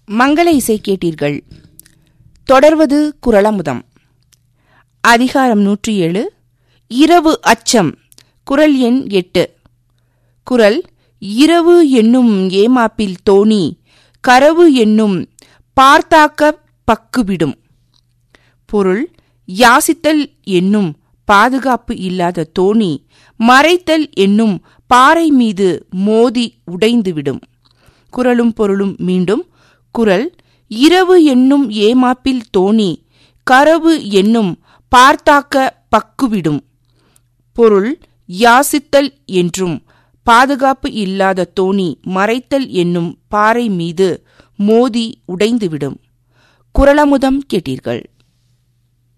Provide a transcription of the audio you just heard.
மங்கள இசை கேட்டீர்கள் தொடர்வது குரலமுதம் அதிகாரம் நூற்றி ஏழு இரவு அச்சம் குரல் எண் எட்டு குரல் இரவு என்னும் ஏமாப்பில் தோணி கரவு என்னும் பார்த்தாக்க பக்குவிடும் பொருள் யாசித்தல் என்னும் பாதுகாப்பு இல்லாத தோணி மறைத்தல் என்னும் பாறை மீது மோதி உடைந்துவிடும் குரலும் பொருளும் மீண்டும் குரல் இரவு என்னும் ஏமாப்பில் தோணி கரவு என்னும் பார்த்தாக்க பக்குவிடும் பொருள் யாசித்தல் என்றும் பாதுகாப்பு இல்லாத தோணி மறைத்தல் என்னும் பாறை மீது மோதி உடைந்துவிடும் குரலமுதம் கேட்டீர்கள்